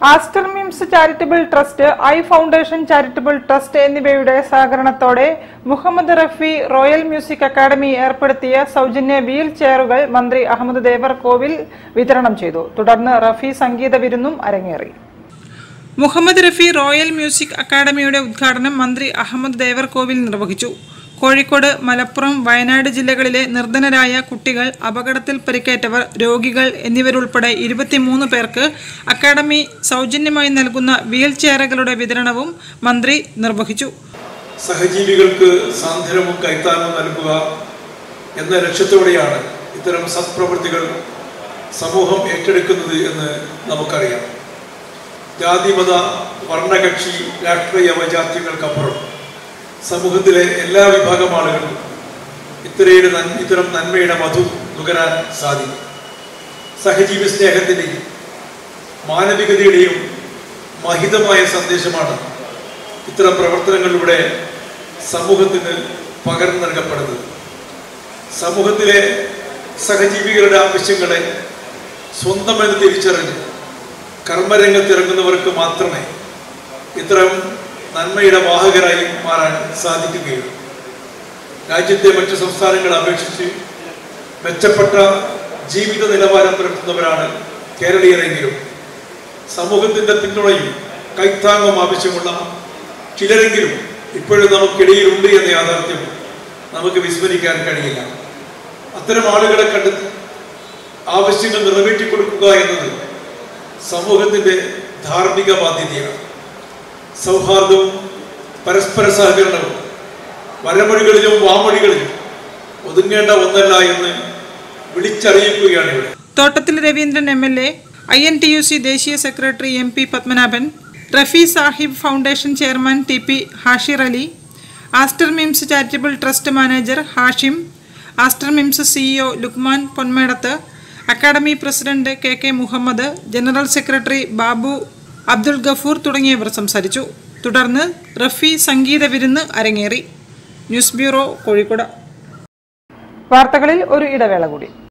Aster MIMS charitable trust I foundation charitable trust എന്നിവയുടെ സഹകരണത്തോടെ Muhammad Rafi royal music academy ഏർപ്പെടുത്തിയ സൗജന്യ വീൽ ചെയറുകൾ മന്ത്രി അഹമ്മദ് ദേവർകോവിൽ വിതരണം ചെയ്തു തുടർന്ന് റഫി സംഗീത വിരുന്നും അരങ്ങേറി മുഹമ്മദ് റഫി റോയൽ മ്യൂസിക് അക്കാദമിയുടെ ഉദ്ഘാടനം മന്ത്രി അഹമ്മദ് ദേവർകോവിൽ നിർവഹിച്ചു കോഴിക്കോട് മലപ്പുറം വയനാട് ജില്ലകളിലെ നിർധനരായ കുട്ടികൾ അപകടത്തിൽ പരിക്കേറ്റവർ രോഗികൾ എന്നിവരുൾപ്പെടെ ഇരുപത്തിമൂന്ന് പേർക്ക് അക്കാദമി സൗജന്യമായി നൽകുന്ന വീൽ ചെയറുകളുടെ വിതരണവും മന്ത്രി നിർവഹിച്ചു സഹജീവികൾക്ക് സാന്ത്വനവും കൈത്താങ്ങും നൽകുക എന്ന ലക്ഷ്യത്തോടെയാണ് ഇത്തരം സത്പ്രവൃത്തികൾ സമൂഹം ഏറ്റെടുക്കുന്നത് എന്ന് നമുക്കറിയാം ജാതിമത വർണ്ണകക്ഷി രാഷ്ട്രീയ വൈജാത്യങ്ങൾക്കപ്പുറം സമൂഹത്തിലെ എല്ലാ വിഭാഗം ആളുകളും ഇത്രയുടെ നൻ ഇത്തരം നന്മയുടെ മധു നുകരാൻ സാധിക്കും സഹജീവി സ്നേഹത്തിൻ്റെയും മാനവികതയുടെയും മഹിതമായ സന്ദേശമാണ് ഇത്തരം പ്രവർത്തനങ്ങളിലൂടെ സമൂഹത്തിന് പകർന്നു നൽകപ്പെടുന്നത് സമൂഹത്തിലെ സഹജീവികളുടെ ആവശ്യങ്ങളെ സ്വന്തമെന്ന് തിരിച്ചറിഞ്ഞ് കർമ്മരംഗത്തിറങ്ങുന്നവർക്ക് മാത്രമേ ഇത്തരം നന്മയുടെ വാഹകരായി മാറാൻ സാധിക്കുകയുള്ളൂ രാജ്യത്തെ മറ്റു സംസ്ഥാനങ്ങളെ അപേക്ഷിച്ച് മെച്ചപ്പെട്ട ജീവിത നിലവാരം പുലർത്തുന്നവരാണ് കേരളീയരെങ്കിലും സമൂഹത്തിന്റെ പിന്തുണയും കൈത്താങ്ങും ആവശ്യമുള്ള ചിലരെങ്കിലും ഇപ്പോഴും നമുക്കിടയിലുണ്ട് എന്ന യാഥാർത്ഥ്യം നമുക്ക് വിസ്മരിക്കാൻ കഴിയില്ല അത്തരം ആളുകളെ കണ്ടെത്തി ആവശ്യങ്ങൾ നിറവേറ്റി കൊടുക്കുക എന്നത് സമൂഹത്തിന്റെ ധാർമ്മിക ബാധ്യതയാണ് സൗഹാർദ്ദവും പരസ്പര സഹകരണവും വരമൊഴികളിലും വാമൊഴികളിലും ഒതുങ്ങേണ്ട ഒന്നല്ല എന്ന് വിളിച്ചറിയിക്കുകയാണ് ഇവിടെ Thottathil Raveendran M L A I N T U C ദേശീയ secretary M P Padmanabhan Rafi Sahib foundation chairman T P Hashir Ali Aster MIMS charitable trust manager Hashim Aster MIMS CEO Lukman Ponmedath academy president K K Muhammad general secretary Babu Abdul Gafoor തുടങ്ങിയവർ സംസാരിച്ചു തുടർന്ന് റഫി സംഗീത വിരുന്ന് അരങ്ങേറി ന്യൂസ് ബ്യൂറോ കോഴിക്കോട് വാർത്തകളിൽ ഒരു ഇടവേള കൂടി